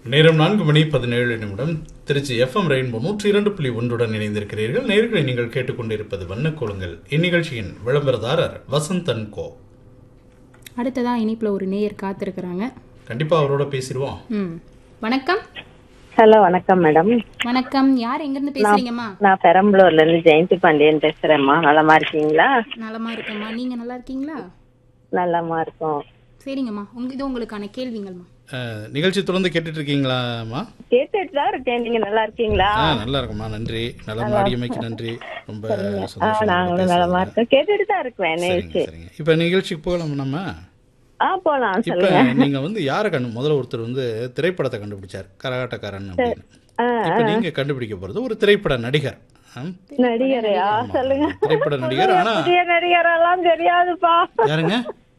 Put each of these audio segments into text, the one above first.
நேரம் நான்கு மணி பதினேழு நிமிடம் திருச்சி எஃப்எம் ரெயின்போ நூற்றி இரண்டு புள்ளி ஒன்றுடன் இணைந்திருக்கிறீர்கள் நேர்களை நீங்கள் கேட்டுக்கொண்டிருப்பது வண்ணக்கோளுங்கள் இந்நிகழ்ச்சியின் விளம்பரதாரர் வசந்தன் கோ அடுத்ததா இனிப்புல ஒரு நேயர் காத்திருக்கிறாங்க கண்டிப்பா அவரோட பேசிடுவோம் ம் வணக்கம் ஹலோ வணக்கம் மேடம் வணக்கம் யார் எங்க இருந்து பேசுறீங்கம்மா நான் பெரம்பலூர்ல இருந்து ஜெயந்தி பாண்டியன் பேசுறேம்மா நலமா இருக்கீங்களா நலமா இருக்கேம்மா நீங்க நல்லா இருக்கீங்களா நலமா இருக்கோம் சரிங்கம்மா உங்க இது உங்களுக்கான கேள்விங்கள்மா அஹ், நிகழ்ச்சி தொடர்ந்து கேட்டுட்டு இருக்கீங்களாம்மா கேட்டுட்டு தான் இருக்கேன் நீங்க நல்லா இருக்கீங்களா ஆ நல்லா இருக்குமா நன்றி நலம் ஆடியமைக்கு நன்றி ரொம்ப ஆ, சந்தோஷம் நாங்களும் நலமா இருக்கோம் கேட்டுட்டு தான் இருக்கேன் சரிங்க நிகழ்ச்சி சரிங்க இப்ப நிகழ்ச்சிக்கு போகலாம் நம்ம ஆ போலாம் இப்ப சொல்லுங்க நீங்க வந்து யாரை கண்டு முதல்ல ஒருத்தர் வந்து திரைப்படத்தை கண்டுபிடிச்சார் கரகாட்டக்காரன் அப்படின்னு ஆ, இப்ப நீங்க கண்டுபிடிக்க போறது ஒரு திரைப்பட நடிகர் ஆம். நடிகரையா சொல்லுங்க திரைப்பட நடிகர் ஆனா புதிய நடிகரெல்லாம் தெரியாதுப்பா யாருங்க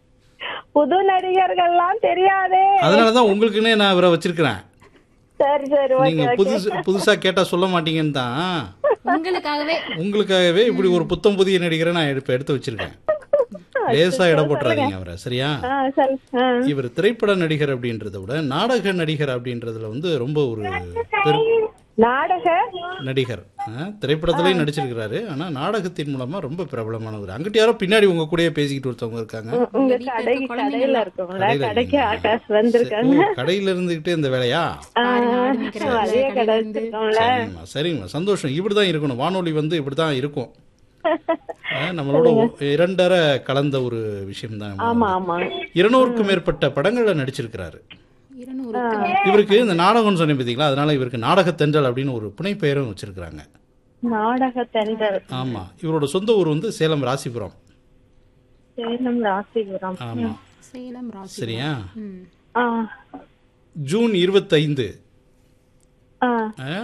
புது நடிகர்கள்லாம் தெரியாதே அதனாலதான் உங்களுக்குன்னே நான் இவரை வச்சிருக்கிறேன் சரி சரி நீங்க ஓகே புதுசு புதுசா கேட்டா சொல்ல மாட்டீங்கன்னு தான் உங்களுக்காகவே உங்களுக்காகவே இப்படி ஒரு புத்தம் புதிய நடிகரை நான் எடுத்து எடுத்து வச்சிருக்கேன் லேசா இட போட்டுறாதீங்க அவரை சரியா ஆ சரி ஆ இவர் திரைப்பட நடிகர் அப்படின்றத விட நாடக நடிகர் அப்படின்றதுல வந்து ரொம்ப ஒரு பெரும் நாடக நடிகர் ஆ, திரைப்படத்திலயும் நடிச்சிருக்கிறாரு ஆனா நாடகத்தின் மூலமா ரொம்ப பிரபலமானவர் அங்கிட்ட யாரோ பின்னாடி உங்க கூடயே பேசிக்கிட்டு ஒருத்தவங்க இருக்காங்க உங்க வீட்ல கடை இருக்க கடையில இருக்கோம்ல கடையில கடைக்கு இருக்கீங்களா? ஆகாஷ் வந்திருக்காங்க ஓ, கடையில இருந்துகிட்டே இந்த வேலையா பாருங்க, ஆடு மேய்க்கிற வேலை, மளிகை கடை கடையில இருந்து. வச்சிருக்கோம்ல சரிங்கம்மா சரிங்கம்மா சந்தோஷம் இப்படிதான் இருக்கணும் வானொலி வந்து இப்படிதான் இருக்கும் ஆ, நம்மளோட இரண்டரை கலந்த ஒரு விஷயம் தான் ஆமா ஆமா இருநூறுக்கும் மேற்பட்ட படங்கள்ல நடிச்சிருக்கிறாரு இருநூறுக்கு மேல. இவருக்கு இந்த நாடகம்னு சொன்னேன் பார்த்தீங்களா அதனால இவருக்கு நாடகத்தென்றல் அப்படின்னு ஒரு புனைப்பெயரும் வச்சிருக்கிறாங்க நாடக தென்றல் ஆமா இவரோட சொந்த ஊர் வந்து சேலம் ராசிபுரம் சேலம் ராசிபுரம் ஆமா சேலம் ராசி சரியா ம் ஆ ஜூன் இருபத்தைந்து ஆ ஆ,